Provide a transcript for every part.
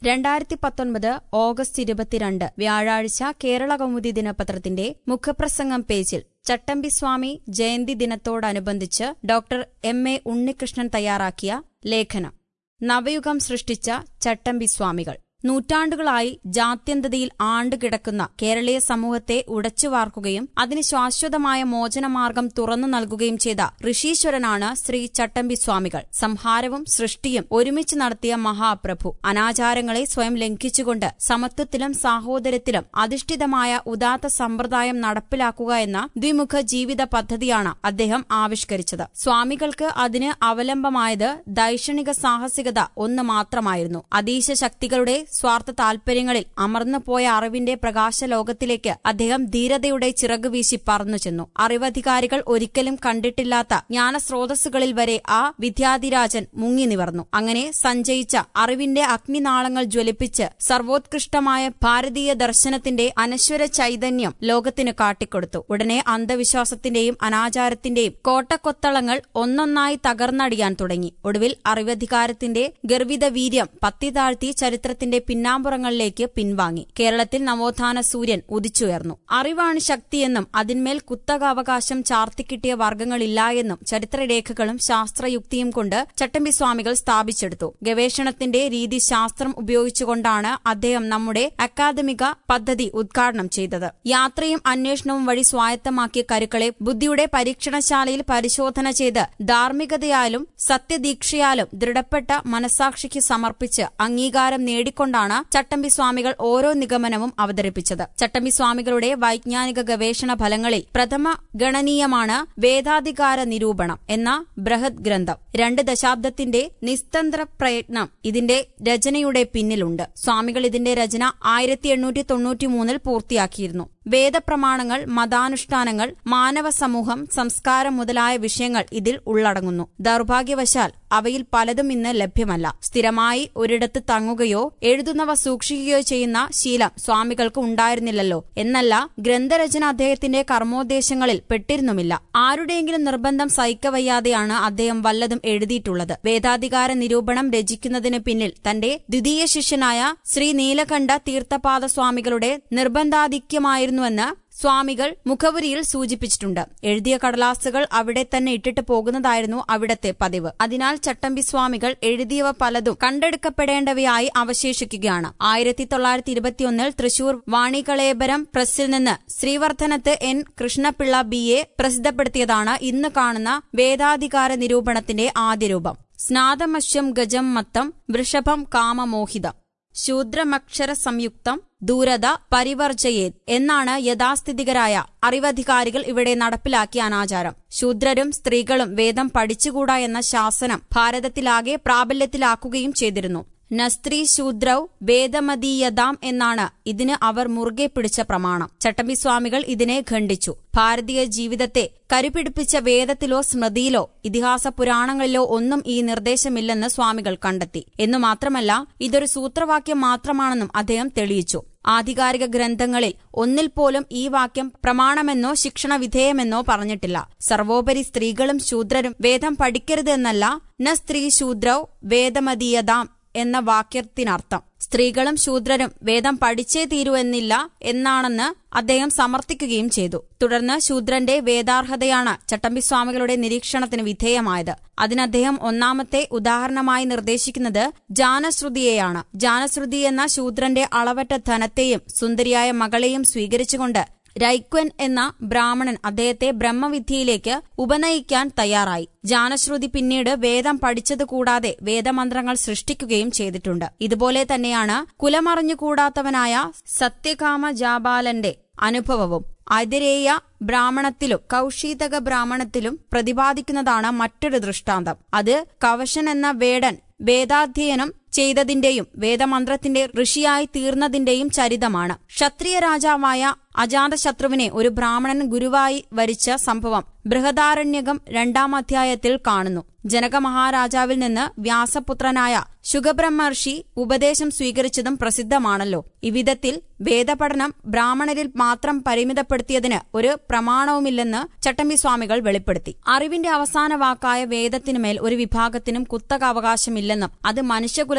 രണ്ടായിരത്തി പത്തൊൻപത് ഓഗസ്റ്റ് ഇരുപത്തിരണ്ട് വ്യാഴാഴ്ച കേരള കൗമുദി ദിനപത്രത്തിന്റെ മുഖപ്രസംഗം പേജിൽ ചട്ടമ്പിസ്വാമി ജയന്തി ദിനത്തോടനുബന്ധിച്ച് ഡോക്ടർ എം എ ഉണ്ണികൃഷ്ണൻ തയ്യാറാക്കിയ ലേഖനം നവയുഗം സൃഷ്ടിച്ച ചട്ടമ്പിസ്വാമികൾ നൂറ്റാണ്ടുകളായി ജാത്യന്തതയിൽ ആണ്ടുകിടക്കുന്ന കേരളീയ സമൂഹത്തെ ഉടച്ചുവാർക്കുകയും അതിന് ശാശ്വതമായ മോചനമാർഗം തുറന്നു നൽകുകയും ചെയ്ത ഋഷീശ്വരനാണ് ശ്രീ ചട്ടമ്പി സ്വാമികൾ സംഹാരവും സൃഷ്ടിയും ഒരുമിച്ച് നടത്തിയ മഹാപ്രഭു അനാചാരങ്ങളെ സ്വയം ലംഘിച്ചുകൊണ്ട് സമത്വത്തിലും സാഹോദര്യത്തിലും അധിഷ്ഠിതമായ ഉദാത്ത സമ്പ്രദായം നടപ്പിലാക്കുക എന്ന ദ്വിമുഖ ജീവിത പദ്ധതിയാണ് അദ്ദേഹം ആവിഷ്കരിച്ചത് സ്വാമികൾക്ക് അതിന് അവലംബമായത് ദൈക്ഷണിക സാഹസികത ഒന്ന് മാത്രമായിരുന്നു അതീശ ശക്തികളുടെ സ്വാർത്ഥ താൽപര്യങ്ങളിൽ അമർന്നുപോയ അറിവിന്റെ പ്രകാശലോകത്തിലേക്ക് അദ്ദേഹം ധീരതയുടെ ചിറകുവീശി പറന്നു ചെന്നു അറിവധികാരികൾ ഒരിക്കലും കണ്ടിട്ടില്ലാത്ത ജ്ഞാനസ്രോതസ്സുകളിൽ വരെ ആ വിദ്യാധിരാജൻ മുങ്ങി നിവർന്നു അങ്ങനെ സഞ്ചയിച്ച അറിവിന്റെ അഗ്നിനാളങ്ങൾ ജ്വലിപ്പിച്ച് സർവോത്കൃഷ്ടമായ ഭാരതീയ ദർശനത്തിന്റെ അനശ്വര ചൈതന്യം ലോകത്തിന് കാട്ടിക്കൊടുത്തു ഉടനെ അന്ധവിശ്വാസത്തിന്റെയും അനാചാരത്തിന്റെയും കോട്ടക്കൊത്തളങ്ങൾ ഒന്നൊന്നായി തകർന്നടിയാൻ തുടങ്ങി ഒടുവിൽ അറിവധികാരത്തിന്റെ ഗർവിത വീര്യം പത്തി താഴ്ത്തി ചരിത്രത്തിന്റെ പിന്നാമ്പുറങ്ങളിലേക്ക് പിൻവാങ്ങി കേരളത്തിൽ നവോത്ഥാന സൂര്യൻ ഉദിച്ചുയർന്നു അറിവാണ് ശക്തിയെന്നും അതിന്മേൽ കുത്തകാവകാശം ചാർത്തിക്കിട്ടിയ വർഗ്ഗങ്ങളില്ല എന്നും ചരിത്രരേഖകളും ശാസ്ത്രയുക്തിയും കൊണ്ട് ചട്ടമ്പി സ്വാമികൾ സ്ഥാപിച്ചെടുത്തു ഗവേഷണത്തിന്റെ രീതി ശാസ്ത്രം ഉപയോഗിച്ചുകൊണ്ടാണ് അദ്ദേഹം നമ്മുടെ അക്കാദമിക പദ്ധതി ഉദ്ഘാടനം ചെയ്തത് യാത്രയും അന്വേഷണവും വഴി സ്വായത്തമാക്കിയ കരുക്കളെ ബുദ്ധിയുടെ പരീക്ഷണശാലയിൽ പരിശോധന ചെയ്ത് ധാർമ്മികതയാലും സത്യദീക്ഷയാലും ദൃഢപ്പെട്ട മനസാക്ഷിക്ക് സമർപ്പിച്ച് അംഗീകാരം നേടിക്കൊണ്ടാണ് ചട്ടമ്പി സ്വാമികൾ ഓരോ നിഗമനവും അവതരിപ്പിച്ചത് ചട്ടമ്പി സ്വാമികളുടെ വൈജ്ഞാനിക ഗവേഷണ ഫലങ്ങളിൽ പ്രഥമ ഗണനീയമാണ് വേദാധികാര നിരൂപണം എന്ന ബൃഹത് ഗ്രന്ഥം രണ്ട് ദശാബ്ദത്തിന്റെ നിസ്തന്ത്ര പ്രയത്നം ഇതിന്റെ രചനയുടെ പിന്നിലുണ്ട് സ്വാമികൾ ഇതിന്റെ രചന ആയിരത്തി എണ്ണൂറ്റി തൊണ്ണൂറ്റിമൂന്നിൽ പൂർത്തിയാക്കിയിരുന്നു വേദപ്രമാണങ്ങൾ മതാനുഷ്ഠാനങ്ങൾ മാനവ സമൂഹം സംസ്കാരം മുതലായ വിഷയങ്ങൾ ഇതിൽ ഉള്ളടങ്ങുന്നു ദൗർഭാഗ്യവശാൽ അവയിൽ പലതും ഇന്ന് ലഭ്യമല്ല സ്ഥിരമായി ഒരിടത്ത് തങ്ങുകയോ എഴുതുന്നവ സൂക്ഷിക്കുകയോ ചെയ്യുന്ന ശീലം സ്വാമികൾക്ക് ഉണ്ടായിരുന്നില്ലല്ലോ എന്നല്ല ഗ്രന്ഥരചന അദ്ദേഹത്തിന്റെ കർമ്മോദ്ദേശങ്ങളിൽ പെട്ടിരുന്നുമില്ല ആരുടെയെങ്കിലും നിർബന്ധം സഹിക്കവയ്യാതെയാണ് അദ്ദേഹം വല്ലതും എഴുതിയിട്ടുള്ളത് വേദാധികാര നിരൂപണം രചിക്കുന്നതിന് പിന്നിൽ തന്റെ ദ്വിതീയ ശിഷ്യനായ ശ്രീ നീലകണ്ഠ തീർത്ഥപാദ സ്വാമികളുടെ നിർബന്ധാധിക്യമായിരുന്നുവെന്ന് സ്വാമികൾ മുഖവുരിയിൽ സൂചിപ്പിച്ചിട്ടുണ്ട് എഴുതിയ കടലാസുകൾ അവിടെ തന്നെ ഇട്ടിട്ട് പോകുന്നതായിരുന്നു അവിടത്തെ പതിവ് അതിനാൽ ചട്ടമ്പി സ്വാമികൾ എഴുതിയവ പലതും കണ്ടെടുക്കപ്പെടേണ്ടവയായി അവശേഷിക്കുകയാണ് ആയിരത്തി തൊള്ളായിരത്തി ഇരുപത്തിയൊന്നിൽ തൃശൂർ വാണികളേബരം പ്രസ്സിൽ നിന്ന് ശ്രീവർദ്ധനത്ത് എൻ കൃഷ്ണപിള്ള ബി എ പ്രസിദ്ധപ്പെടുത്തിയതാണ് ഇന്ന് കാണുന്ന വേദാധികാര നിരൂപണത്തിന്റെ ആദ്യ രൂപം സ്നാതമശ്യം ഗജം മത്തം വൃഷഭം കാമമോഹിതം ശൂദ്രമക്ഷര സംയുക്തം ദൂരത പരിവർജയേത് എന്നാണ് യഥാസ്ഥിതികരായ അറിവധികാരികൾ ഇവിടെ നടപ്പിലാക്കിയ അനാചാരം ശൂദ്രരും സ്ത്രീകളും വേദം പഠിച്ചുകൂടാ എന്ന ശാസനം ഭാരതത്തിലാകെ പ്രാബല്യത്തിലാക്കുകയും ചെയ്തിരുന്നു നസ്ത്രീ ശൂദ്രൗ വേദമതീയതാം എന്നാണ് ഇതിന് അവർ മുറുകെ പിടിച്ച പ്രമാണം ചട്ടമ്പി സ്വാമികൾ ഇതിനെ ഖണ്ഡിച്ചു ഭാരതീയ ജീവിതത്തെ കരുപിടിപ്പിച്ച വേദത്തിലോ സ്മൃതിയിലോ ഇതിഹാസ പുരാണങ്ങളിലോ ഒന്നും ഈ നിർദ്ദേശമില്ലെന്ന് സ്വാമികൾ കണ്ടെത്തി എന്നു മാത്രമല്ല ഇതൊരു സൂത്രവാക്യം മാത്രമാണെന്നും അദ്ദേഹം തെളിയിച്ചു ആധികാരിക ഗ്രന്ഥങ്ങളിൽ ഒന്നിൽ പോലും ഈ വാക്യം പ്രമാണമെന്നോ ശിക്ഷണ വിധേയമെന്നോ പറഞ്ഞിട്ടില്ല സർവോപരി സ്ത്രീകളും ശൂദ്രരും വേദം പഠിക്കരുത് എന്നല്ല ന സ്ത്രീ ശൂദ്രൗ വേദമതീയതാം എന്ന വാക്യത്തിനർത്ഥം സ്ത്രീകളും ശൂദ്രരും വേദം പഠിച്ചേ തീരൂ എന്നില്ല എന്നാണെന്ന് അദ്ദേഹം സമർത്ഥിക്കുകയും ചെയ്തു തുടർന്ന് ശൂദ്രന്റെ വേദാർഹതയാണ് ചട്ടമ്പിസ്വാമികളുടെ നിരീക്ഷണത്തിന് വിധേയമായത് അതിന് അദ്ദേഹം ഒന്നാമത്തെ ഉദാഹരണമായി നിർദ്ദേശിക്കുന്നത് ജാനശ്രുതിയെയാണ് ജാനശ്രുതി എന്ന ശൂദ്രന്റെ അളവറ്റ ധനത്തെയും സുന്ദരിയായ മകളെയും സ്വീകരിച്ചുകൊണ്ട് രൈക്വൻ എന്ന ബ്രാഹ്മണൻ അദ്ദേഹത്തെ ബ്രഹ്മവിദ്യയിലേക്ക് ഉപനയിക്കാൻ തയ്യാറായി ജാനശ്രുതി പിന്നീട് വേദം പഠിച്ചത് കൂടാതെ വേദമന്ത്രങ്ങൾ സൃഷ്ടിക്കുകയും ചെയ്തിട്ടുണ്ട് ഇതുപോലെ തന്നെയാണ് കുലമറിഞ്ഞുകൂടാത്തവനായ സത്യകാമ ജാബാലന്റെ അനുഭവവും അതിരേയ ബ്രാഹ്മണത്തിലും കൌശീതക ബ്രാഹ്മണത്തിലും പ്രതിപാദിക്കുന്നതാണ് മറ്റൊരു ദൃഷ്ടാന്തം അത് കവശൻ എന്ന വേടൻ വേദാധ്യയനം ചെയ്തതിന്റെയും വേദമന്ത്രത്തിന്റെ ഋഷിയായി തീർന്നതിന്റെയും ചരിതമാണ് ക്ഷത്രിയ രാജാവായ അജാതശത്രുവിനെ ഒരു ബ്രാഹ്മണൻ ഗുരുവായി വരിച്ച സംഭവം ബൃഹദാരണ്യകം രണ്ടാം അധ്യായത്തിൽ കാണുന്നു ജനക മഹാരാജാവിൽ നിന്ന് വ്യാസപുത്രനായ ശുഗബ്രഹ്മർഷി ഉപദേശം സ്വീകരിച്ചതും പ്രസിദ്ധമാണല്ലോ ഇവിധത്തിൽ വേദപഠനം ബ്രാഹ്മണരിൽ മാത്രം പരിമിതപ്പെടുത്തിയതിന് ഒരു പ്രമാണവുമില്ലെന്ന് ചട്ടമ്പി സ്വാമികൾ വെളിപ്പെടുത്തി അറിവിന്റെ അവസാന വാക്കായ വേദത്തിനുമേൽ ഒരു വിഭാഗത്തിനും കുത്തക അവകാശമില്ലെന്നും അത് മനുഷ്യകുലത്തിന്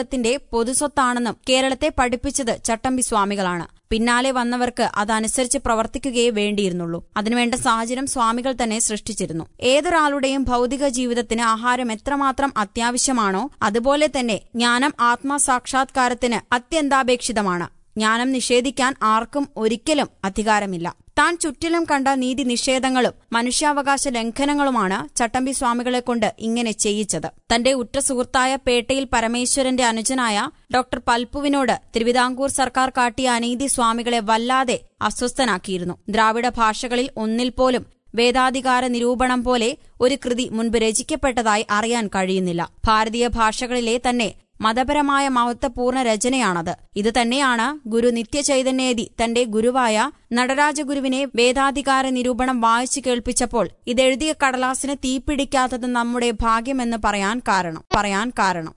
കേരളത്തിന്റെ പൊതുസ്വത്താണെന്നും കേരളത്തെ പഠിപ്പിച്ചത് ചട്ടമ്പി സ്വാമികളാണ് പിന്നാലെ വന്നവർക്ക് അതനുസരിച്ച് പ്രവർത്തിക്കുകയേ വേണ്ടിയിരുന്നുള്ളൂ അതിനുവേണ്ട സാഹചര്യം സ്വാമികൾ തന്നെ സൃഷ്ടിച്ചിരുന്നു ഏതൊരാളുടെയും ഭൗതിക ജീവിതത്തിന് ആഹാരം എത്രമാത്രം അത്യാവശ്യമാണോ അതുപോലെ തന്നെ ജ്ഞാനം ആത്മസാക്ഷാത്കാരത്തിന് അത്യന്താപേക്ഷിതമാണ് ജ്ഞാനം നിഷേധിക്കാൻ ആർക്കും ഒരിക്കലും അധികാരമില്ല താൻ ചുറ്റിലും കണ്ട നീതി നിഷേധങ്ങളും മനുഷ്യാവകാശ ലംഘനങ്ങളുമാണ് ചട്ടമ്പി സ്വാമികളെ കൊണ്ട് ഇങ്ങനെ ചെയ്യിച്ചത് തന്റെ ഉറ്റ സുഹൃത്തായ പേട്ടയിൽ പരമേശ്വരന്റെ അനുജനായ ഡോക്ടർ പൽപ്പുവിനോട് തിരുവിതാംകൂർ സർക്കാർ കാട്ടിയ അനീതി സ്വാമികളെ വല്ലാതെ അസ്വസ്ഥനാക്കിയിരുന്നു ദ്രാവിഡ ഭാഷകളിൽ ഒന്നിൽ പോലും വേദാധികാര നിരൂപണം പോലെ ഒരു കൃതി മുൻപ് രചിക്കപ്പെട്ടതായി അറിയാൻ കഴിയുന്നില്ല ഭാരതീയ ഭാഷകളിലെ തന്നെ മതപരമായ മഹത്വപൂർണ്ണ രചനയാണത് ഇത് തന്നെയാണ് ഗുരു നിത്യചൈതന്യേതി തന്റെ ഗുരുവായ നടരാജഗുരുവിനെ വേദാധികാര നിരൂപണം വായിച്ചു കേൾപ്പിച്ചപ്പോൾ ഇതെഴുതിയ കടലാസിന് തീപിടിക്കാത്തത് നമ്മുടെ ഭാഗ്യമെന്ന് പറയാൻ കാരണം പറയാൻ കാരണം